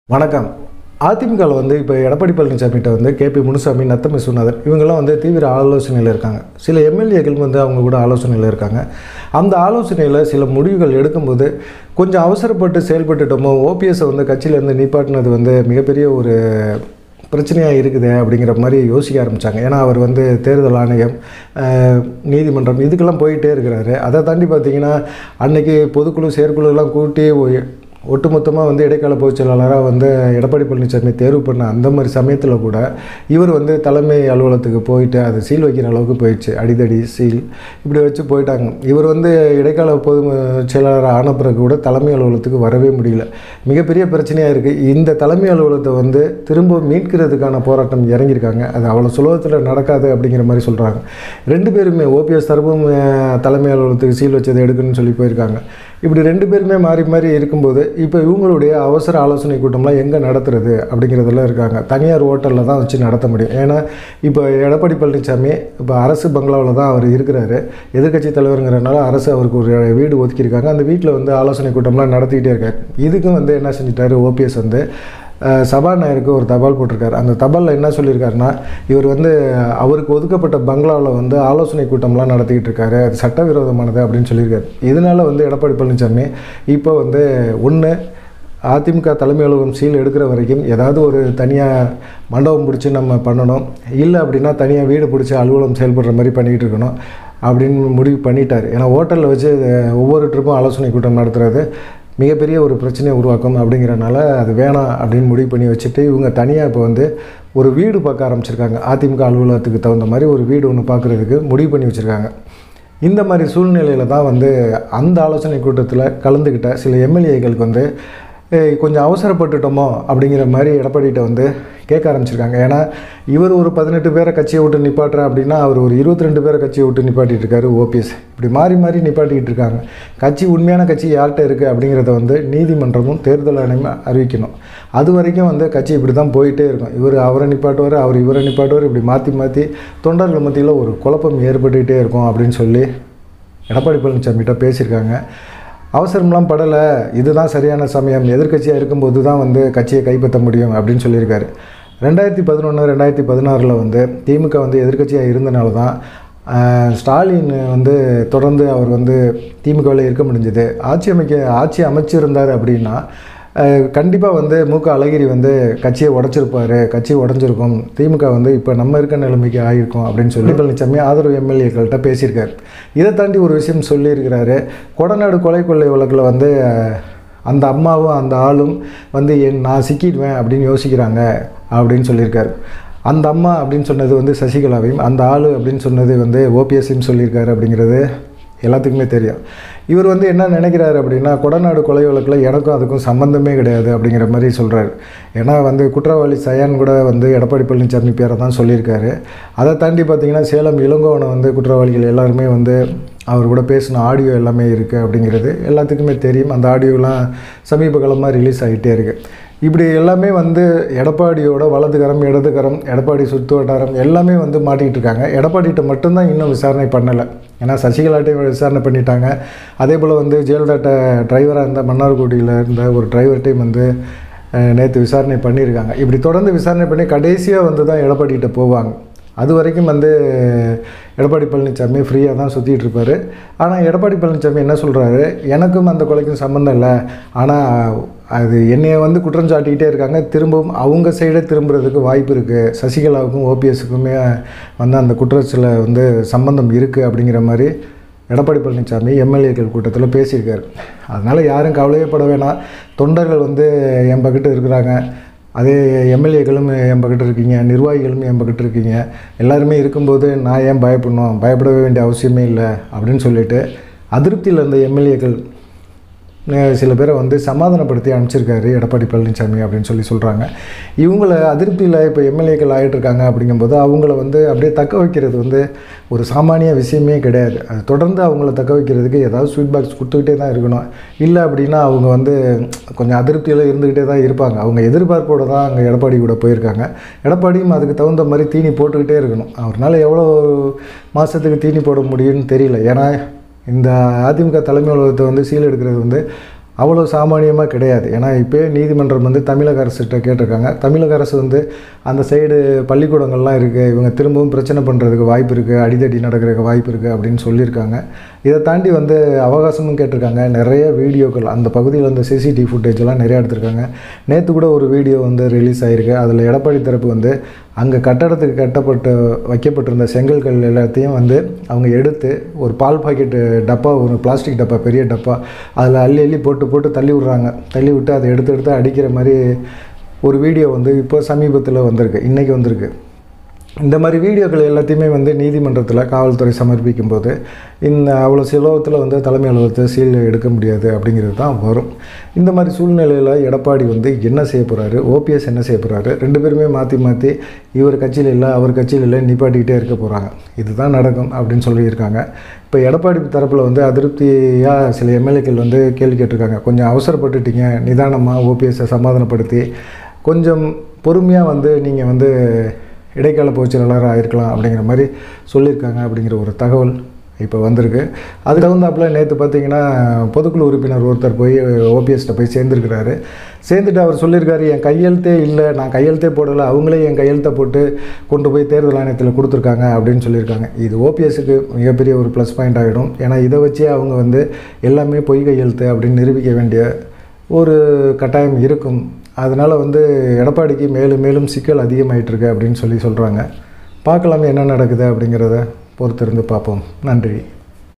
வணக்கம் அதிமுகவில் வந்து இப்போ எடப்பாடி பழனிசாமிகிட்ட வந்து கேபி முனுசாமி நத்தமி சுனாதர் இவங்கெல்லாம் வந்து தீவிர ஆலோசனையில் இருக்காங்க சில எம்எல்ஏக்கள் வந்து அவங்க கூட ஆலோசனையில் இருக்காங்க அந்த ஆலோசனையில் சில முடிவுகள் எடுக்கும்போது கொஞ்சம் அவசரப்பட்டு செயல்பட்டுட்டோமோ ஓபிஎஸ்ஸை வந்து கட்சியிலேருந்து நீப்பாட்டினது வந்து மிகப்பெரிய ஒரு பிரச்சனையாக இருக்குது அப்படிங்கிற மாதிரி யோசிக்க ஆரம்பித்தாங்க ஏன்னா அவர் வந்து தேர்தல் ஆணையம் அஹ், நீதிமன்றம் இதுக்கெல்லாம் போயிட்டே இருக்கிறாரு அதை தாண்டி பார்த்தீங்கன்னா அன்னைக்கு பொதுக்குழு செயற்குழுலாம் கூட்டி ஒ- ஒட்டுமொத்தமாக வந்து இடைக்கால பொதுச் செயலாளராக வந்து எடப்பாடி பழனிசாமி தேர்வு பண்ண அந்த மாதிரி சமயத்தில் கூட இவர் வந்து தலைமை அலுவலகத்துக்கு போயிட்டு அது சீல் வைக்கிற அளவுக்கு போயிடுச்சு அடிதடி சீல் இப்படி வச்சு போயிட்டாங்க இவர் வந்து இடைக்கால பொது செயலாளர் ஆன பிறகு கூட தலைமை அலுவலகத்துக்கு வரவே முடியல மிகப்பெரிய பிரச்சனையாக இருக்குது இந்த தலைமை அலுவலகத்தை வந்து திரும்ப மீட்கிறதுக்கான போராட்டம் இறங்கியிருக்காங்க அது அவ்வளோ சுலபத்தில் நடக்காது அப்படிங்கிற மாதிரி சொல்கிறாங்க ரெண்டு பேருமே ஓபிஎஸ் தரப்பும் அஹ், தலைமை அலுவலகத்துக்கு சீல் வச்சதை எடுக்கணும்னு சொல்லி போயிருக்காங்க இப்படி ரெண்டு பேருமே மாறி மாறி இருக்கும்போது இப்போ இவங்களுடைய அவசர ஆலோசனை கூட்டம்லாம் எங்கே நடத்துறது அப்படிங்கிறதெல்லாம் இருக்காங்க தனியார் ஹோட்டலில் தான் வச்சு நடத்த முடியும் ஏன்னா இப்போ எடப்பாடி பழனிசாமி இப்போ அரசு பங்களாவில் தான் அவர் இருக்கிறாரு எதிர்க்கட்சி தலைவருங்கிறனால அரசு அவருக்கு ஒரு வீடு ஒதுக்கியிருக்காங்க அந்த வீட்டில் வந்து ஆலோசனை கூட்டம்லாம் நடத்திக்கிட்டே இருக்காரு இதுக்கும் வந்து என்ன செஞ்சிட்டாரு ஓபிஎஸ் வந்து அஹ், சபாநாயகருக்கு ஒரு தபால் போட்டிருக்காரு அந்த தபாலில் என்ன சொல்லியிருக்காருன்னா இவர் வந்து அவருக்கு ஒதுக்கப்பட்ட பங்களாவில் வந்து ஆலோசனை கூட்டம்லாம் நடத்திக்கிட்டு இருக்காரு அது சட்டவிரோதமானது அப்படின்னு சொல்லியிருக்காரு இதனால வந்து எடப்பாடி பழனிசாமி இப்போ வந்து ஒன்று அதிமுக தலைமை அலுவலகம் சீல் எடுக்கிற வரைக்கும் ஏதாவது ஒரு தனியாக மண்டபம் பிடிச்சி நம்ம பண்ணணும் இல்லை அப்படின்னா தனியாக வீடு பிடிச்சி அலுவலகம் செயல்படுற மாதிரி பண்ணிக்கிட்டு இருக்கணும் அப்படின்னு முடிவு பண்ணிட்டார் ஏன்னா ஹோட்டலில் வச்சு அஹ், ஒவ்வொரு ட்ரிப்பும் ஆலோசனை கூட்டம் நடத்துறது மிகப்பெரிய ஒரு பிரச்சனையை உருவாக்கும் அப்படிங்கிறனால அது வேணாம் அப்படின்னு முடிவு பண்ணி வச்சுட்டு இவங்க தனியாக இப்போ வந்து ஒரு வீடு பார்க்க ஆரம்பிச்சிருக்காங்க அதிமுக அலுவலகத்துக்கு தகுந்த மாதிரி ஒரு வீடு ஒன்று பார்க்குறதுக்கு முடிவு பண்ணி வச்சுருக்காங்க இந்த மாதிரி சூழ்நிலையில் தான் வந்து அந்த ஆலோசனை கூட்டத்தில் கலந்துக்கிட்ட சில எம்எல்ஏக்களுக்கு வந்து "ஏய், கொஞ்சம் அவசரப்பட்டுட்டோமோ அப்படிங்கிற மாதிரி எடப்பாடிகிட்ட வந்து கேட்க ஆரம்பிச்சிருக்காங்க ஏன்னா இவர் ஒரு பதினெட்டு பேரை கட்சியை விட்டு நிப்பாட்டுறேன் அப்படின்னா அவர் ஒரு இருபத்தி ரெண்டு பேரை கட்சியை விட்டு நிப்பாட்டிட்டு இருக்காரு ஓபிஎஸ் இப்படி மாறி மாறி நிப்பாட்டிக்கிட்டு இருக்காங்க கட்சி உண்மையான கட்சி யார்கிட்ட இருக்குது அப்படிங்கிறத வந்து நீதிமன்றமும் தேர்தல் ஆணையமும் அறிவிக்கணும் அது வரைக்கும் வந்து கட்சி இப்படி தான் போயிட்டே இருக்கும் இவர் அவரை நிப்பாட்டுவார் அவர் இவரை நிப்பாட்டுவார் இப்படி மாற்றி மாற்றி தொண்டர்கள் மத்தியில் ஒரு குழப்பம் ஏற்பட்டுக்கிட்டே இருக்கும் அப்படின்னு சொல்லி எடப்பாடி பழனிசாமிகிட்ட பேசியிருக்காங்க அவசரம்லாம் படலை இதுதான் சரியான சமயம் எதிர்க்கட்சியாக இருக்கும்போது தான் வந்து கட்சியை கைப்பற்ற முடியும் அப்படின்னு சொல்லியிருக்காரு ரெண்டாயிரத்தி பதினொன்று ரெண்டாயிரத்தி பதினாறில் வந்து திமுக வந்து எதிர்க்கட்சியாக இருந்தனால தான் ஆஹ், ஸ்டாலின் வந்து தொடர்ந்து அவர் வந்து திமுகவில் இருக்க முடிஞ்சது ஆட்சி அமைக்க ஆட்சி அமைச்சிருந்தார் அப்படின்னா கண்டிப்பாக வந்து மு க அழகிரி வந்து கட்சியை உடச்சிருப்பாரு கட்சி உடஞ்சிருக்கும் திமுக வந்து இப்போ நம்ம இருக்க நிலைமைக்கு ஆகிருக்கும் அப்படின்னு சொல்லி பழனிசாமி ஆதரவு எம்எல்ஏக்கள்கிட்ட பேசியிருக்காரு இதை தாண்டி ஒரு விஷயம் சொல்லியிருக்கிறாரு கொடநாடு கொலை கொள்ளை வழக்கில் வந்து அஹ், அந்த அம்மாவும் அந்த ஆளும் வந்து என் நான் சிக்கிடுவேன் அப்படின்னு யோசிக்கிறாங்க அப்படின்னு சொல்லியிருக்காரு அந்த அம்மா அப்படின்னு சொன்னது வந்து சசிகலாவையும் அந்த ஆள் அப்படின்னு சொன்னது வந்து ஓபிஎஸ்ஸையும் சொல்லியிருக்காரு அப்படிங்கிறது எல்லாத்துக்குமே தெரியும் இவர் வந்து என்ன நினைக்கிறாரு அப்படின்னா கொடநாடு கொலை வழக்கில் எனக்கும் அதுக்கும் சம்மந்தமே கிடையாது அப்படிங்கிற மாதிரி சொல்கிறாரு ஏன்னா வந்து குற்றவாளி சயான் கூட வந்து எடப்பாடி பழனிசாமி பேரை தான் சொல்லியிருக்காரு அதை தாண்டி பார்த்தீங்கன்னா சேலம் இளங்கோவனை வந்து குற்றவாளிகள் எல்லாருமே வந்து அவர் கூட பேசின ஆடியோ எல்லாமே இருக்குது அப்படிங்கிறது எல்லாத்துக்குமே தெரியும் அந்த ஆடியோலாம் சமீப காலமாக ரிலீஸ் ஆகிட்டே இருக்குது இப்படி எல்லாமே வந்து எடப்பாடியோட வலதுகரம் இடதுகரம் எடப்பாடி சுற்று வட்டாரம் எல்லாமே வந்து மாட்டிக்கிட்டு இருக்காங்க எடப்பாடிகிட்ட மட்டும்தான் இன்னும் விசாரணை பண்ணலை ஏன்னா சசிகலாட்டையும் விசாரணை பண்ணிட்டாங்க அதே போல் வந்து ஜெயலலிதாட்ட டிரைவராக இருந்த மன்னார்குடியில் இருந்த ஒரு டிரைவர்கிட்டையும் வந்து நேற்று விசாரணை பண்ணியிருக்காங்க இப்படி தொடர்ந்து விசாரணை பண்ணி கடைசியாக வந்து தான் எடப்பாடிகிட்ட போவாங்க அது வரைக்கும் வந்து எடப்பாடி பழனிசாமி ஃப்ரீயாக தான் சுற்றிட்டு இருப்பார் ஆனால் எடப்பாடி பழனிசாமி என்ன சொல்கிறாரு எனக்கும் அந்த கொலைக்கும் சம்மந்தம் இல்லை ஆனால் அது என்னைய வந்து குற்றம் சாட்டிக்கிட்டே இருக்காங்க திரும்பவும் அவங்க சைடே திரும்புறதுக்கு வாய்ப்பு இருக்குது சசிகலாவுக்கும் ஓபிஎஸ்க்குமே வந்து அந்த குற்றத்தில் வந்து சம்பந்தம் இருக்குது அப்படிங்கிற மாதிரி எடப்பாடி பழனிசாமி எம்எல்ஏக்கள் கூட்டத்தில் பேசியிருக்காரு அதனால் யாரும் கவலையே பட வேணாம் தொண்டர்கள் வந்து என் பக்கத்து இருக்கிறாங்க அதே எம்எல்ஏக்களும் என் பக்கத்து இருக்கீங்க நிர்வாகிகளும் என் பக்கத்து இருக்கீங்க எல்லாருமே இருக்கும்போது நான் ஏன் பயப்படணும் பயப்பட வேண்டிய அவசியமே இல்லை அப்படின்னு சொல்லிட்டு அதிருப்தியில் இருந்த எம்எல்ஏக்கள் சில பேரை வந்து சமாதானப்படுத்தி அனுப்பிச்சிருக்காரு எடப்பாடி பழனிசாமி அப்படின்னு சொல்லி சொல்கிறாங்க இவங்கள அதிருப்தியில் இப்போ எம்எல்ஏக்கள் ஆகிட்டு இருக்காங்க அப்படிங்கும்போது அவங்கள வந்து அப்படியே தக்க வைக்கிறது வந்து ஒரு சாமானிய விஷயமே கிடையாது அது தொடர்ந்து அவங்கள தக்க வைக்கிறதுக்கு ஏதாவது ஸ்வீட் பாக்ஸ் கொடுத்துக்கிட்டே தான் இருக்கணும் இல்லை அப்படின்னா அவங்க வந்து கொஞ்சம் அதிருப்தியில் இருந்துக்கிட்டே தான் இருப்பாங்க அவங்க எதிர்பார்ப்போடு தான் அங்கே எடப்பாடி கூட போயிருக்காங்க எடப்பாடியும் அதுக்கு தகுந்த மாதிரி தீனி போட்டுக்கிட்டே இருக்கணும் அவரால் எவ்வளோ மாதத்துக்கு தீனி போட முடியும்னு தெரியல ஏன்னா இந்த அதிமுக தலைமை அலுவலகத்தை வந்து சீல் எடுக்கிறது வந்து அவ்வளோ சாமானியமாக கிடையாது ஏன்னா இப்போ நீதிமன்றம் வந்து தமிழக அரசுகிட்ட கேட்டிருக்காங்க தமிழக அரசு வந்து அந்த சைடு பள்ளிக்கூடங்கள்லாம் இருக்குது இவங்க திரும்பவும் பிரச்சனை பண்ணுறதுக்கு வாய்ப்பு இருக்குது அடிதடி நடக்கிறதுக்கு வாய்ப்பு இருக்குது அப்படின்னு சொல்லியிருக்காங்க இதை தாண்டி வந்து அவகாசமும் கேட்டிருக்காங்க நிறைய வீடியோக்கள் அந்த பகுதியில் வந்து சிசிடிவி ஃபுட்டேஜ் எல்லாம் நிறையா எடுத்திருக்காங்க நேற்று கூட ஒரு வீடியோ வந்து ரிலீஸ் ஆகிருக்கு அதில் எடப்பாடி தரப்பு வந்து அங்கே கட்டடத்துக்கு கட்டப்பட்டு வைக்கப்பட்டிருந்த செங்கல்கள் எல்லாத்தையும் வந்து அவங்க எடுத்து ஒரு பால் பாக்கெட்டு டப்பா ஒரு பிளாஸ்டிக் டப்பா பெரிய டப்பா அதில் அள்ளி அள்ளி போட்டு போட்டு தள்ளி விட்றாங்க தள்ளி விட்டு அதை எடுத்து எடுத்து அடிக்கிற மாதிரி ஒரு வீடியோ வந்து இப்போ சமீபத்தில் வந்திருக்கு இன்றைக்கி வந்திருக்கு இந்த மாதிரி வீடியோக்கள் எல்லாத்தையுமே வந்து நீதிமன்றத்தில் காவல்துறை சமர்ப்பிக்கும் போது இந்த அவ்வளோ சுலபத்தில் வந்து தலைமை அலுவலகத்தை சீல் எடுக்க முடியாது அப்படிங்கிறது தான் வரும் இந்த மாதிரி சூழ்நிலையில் எடப்பாடி வந்து என்ன செய்ய போகிறாரு ஓபிஎஸ் என்ன செய்ய போகிறாரு ரெண்டு பேருமே மாற்றி மாற்றி இவர் கட்சியில் இல்லை அவர் கட்சியில் இல்லை நிப்பாட்டிக்கிட்டே இருக்க போகிறாங்க இதுதான் நடக்கும் அப்படின்னு சொல்லியிருக்காங்க இப்போ எடப்பாடி தரப்பில் வந்து அதிருப்தியாக சில எம்எல்ஏக்கள் வந்து கேள்வி கேட்டிருக்காங்க கொஞ்சம் அவசரப்பட்டுட்டீங்க நிதானமாக ஓபிஎஸ்ஸை சமாதானப்படுத்தி கொஞ்சம் பொறுமையாக வந்து நீங்கள் வந்து இடைக்கால பொதுச்செயலாளராக ஆயிருக்கலாம் அப்படிங்கிற மாதிரி சொல்லியிருக்காங்க அப்படிங்கிற ஒரு தகவல் இப்போ வந்திருக்கு அது தகுந்தாப்பில் நேற்று பார்த்தீங்கன்னா பொதுக்குழு உறுப்பினர் ஒருத்தர் போய் ஓபிஎஸ்கிட்ட போய் சேர்ந்துருக்கிறாரு சேர்ந்துட்டு அவர் சொல்லியிருக்காரு என் கையெழுத்தே இல்லை நான் கையெழுத்தே போடலை அவங்களே என் கையெழுத்தை போட்டு கொண்டு போய் தேர்தல் ஆணையத்தில் கொடுத்துருக்காங்க அப்படின்னு சொல்லியிருக்காங்க இது ஓபிஎஸ்க்கு மிகப்பெரிய ஒரு ப்ளஸ் பாயிண்ட் ஆகிடும் ஏன்னா இதை வச்சே அவங்க வந்து எல்லாமே பொய் கையெழுத்து அப்படின்னு நிரூபிக்க வேண்டிய ஒரு கட்டாயம் இருக்கும் அதனால் வந்து எடப்பாடிக்கு மேலும் மேலும் சிக்கல் அதிகமாயிட்டிருக்கு அப்படின்னு சொல்லி சொல்கிறாங்க பார்க்கலாம் என்ன நடக்குது அப்படிங்கிறத பொறுத்திருந்து பார்ப்போம் நன்றி